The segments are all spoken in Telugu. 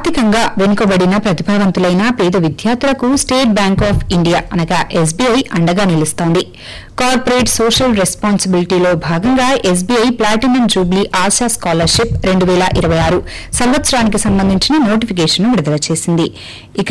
ఆర్థికంగా వెనుకబడిన ప్రతిభావంతులైన పేద విద్యార్థులకు స్టేట్ బ్యాంక్ ఆఫ్ ఇండియా అనగా ఎస్బీఐ అండగా నిలుస్తోంది కార్పొరేట్ సోషల్ రెస్పాన్సిబిలిటీలో భాగంగా SBI platinum jubilee Asha scholarship రెండు వేల ఇరవై ఆరు సంవత్సరానికి సంబంధించిన నోటిఫికేషన్ విడుదల చేసింది ఇక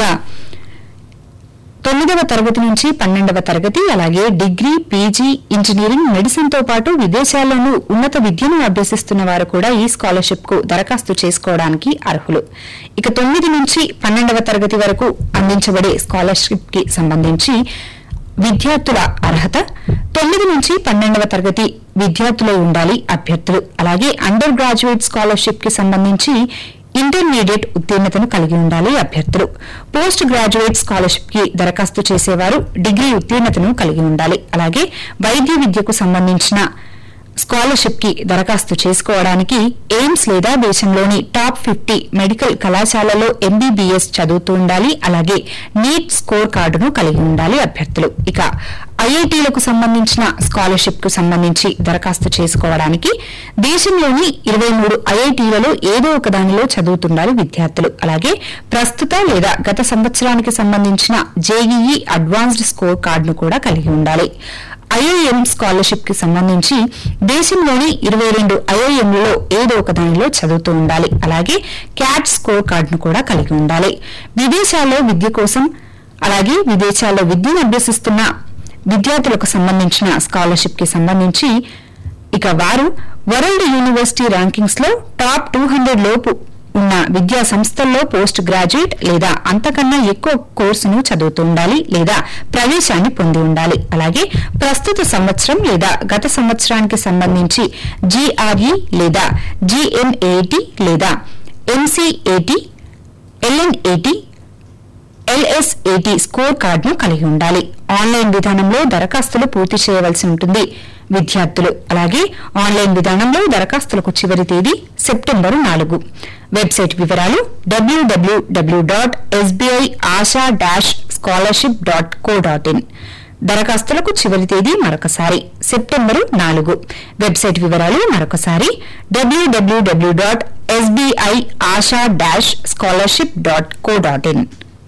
తొమ్మిదవ తరగతి నుంచి పన్నెండవ తరగతి అలాగే డిగ్రీ పీజీ ఇంజనీరింగ్ మెడిసిన్ తో పాటు విదేశాల్లోనూ ఉన్నత విద్యను అభ్యసిస్తున్న వారు కూడా ఈ స్కాలర్షిప్ కు దరఖాస్తు చేసుకోవడానికి అర్హులు ఇక తొమ్మిది నుంచి పన్నెండవ తరగతి వరకు అందించబడే స్కాలర్షిప్ కి సంబంధించి విద్యార్థుల అర్హత తొమ్మిది నుంచి పన్నెండవ తరగతి విద్యార్థులై ఉండాలి అభ్యర్థులు అలాగే అండర్ గ్రాడ్యుయేట్ స్కాలర్షిప్ కి సంబంధించి ఇంటర్మీడియట్ ఉత్తీర్ణతను కలిగి ఉండాలి అభ్యర్థులు పోస్ట్ గ్రాడ్యుయేట్ స్కాలర్షిప్ కి దరఖాస్తు చేసేవారు డిగ్రీ ఉత్తీర్ణతను కలిగి ఉండాలి అలాగే వైద్య విద్యకు సంబంధించిన స్కాలర్షిప్ కి దరఖాస్తు చేసుకోవడానికి ఎయిమ్స్ లేదా దేశంలోని టాప్ ఫిఫ్టీ మెడికల్ కళాశాలలో ఎంబీబీఎస్ చదువుతూ ఉండాలి అలాగే నీట్ స్కోర్ కార్డును కలిగి ఉండాలి అభ్యర్థులు ఇక ఐఐటీలకు సంబంధించిన స్కాలర్షిప్ కు సంబంధించి దరఖాస్తు చేసుకోవడానికి దేశంలోని ఇరవై మూడు ఐఐటీలలో ఏదో ఒక దానిలో చదువుతుండాలి విద్యార్థులు అలాగే ప్రస్తుత లేదా గత సంవత్సరానికి సంబంధించిన జేఈఈ అడ్వాన్స్డ్ స్కోర్ కార్డును కూడా కలిగి ఉండాలి ఐఐఎం స్కాలర్షిప్ కి సంబంధించి దేశంలోని ఇరవై రెండు ఐఐఎంలలో ఏదో ఒక దానిలో చదువుతూ ఉండాలి అలాగే క్యాట్ స్కోర్ కార్డును కూడా కలిగి ఉండాలి విదేశాల్లో విద్య కోసం అలాగే విదేశాల్లో విద్యను అభ్యసిస్తున్న విద్యార్థులకు సంబంధించిన స్కాలర్షిప్ కి సంబంధించి ఇక వారు వరల్డ్ యూనివర్సిటీ ర్యాంకింగ్స్ లో టాప్ టూ హండ్రెడ్ లోపు ఉన్న విద్యా సంస్థల్లో పోస్ట్ గ్రాడ్యుయేట్ లేదా అంతకన్నా ఎక్కువ కోర్సును చదువుతూ ఉండాలి లేదా ప్రవేశాన్ని పొంది ఉండాలి అలాగే ప్రస్తుత సంవత్సరం లేదా గత సంవత్సరానికి సంబంధించి జీఆర్ఈ లేదా జీఎన్ఏటి లేదా ఎన్సీఏటి ఎల్ఎన్ఏటి ఎల్ఎస్ఏటి స్కోర్ కార్డును కలిగి ఉండాలి ఆన్లైన్ విధానంలో దరఖాస్తులు పూర్తి చేయవలసి ఉంటుంది విద్యార్థులు అలాగే ఆన్లైన్ విధానంలో దరఖాస్తులకు చివరి తేదీ సెప్టెంబరు నాలుగు వెబ్సైట్ వివరాలు W W W dot SBI Asha dash scholarship dot co dot in దరఖాస్తులకు చివరి తేదీ మరొకసారి సెప్టెంబరు నాలుగు వెబ్సైట్ వివరాలు మరొకసారి W W W dot SBI Asha dash scholarship dot co dot in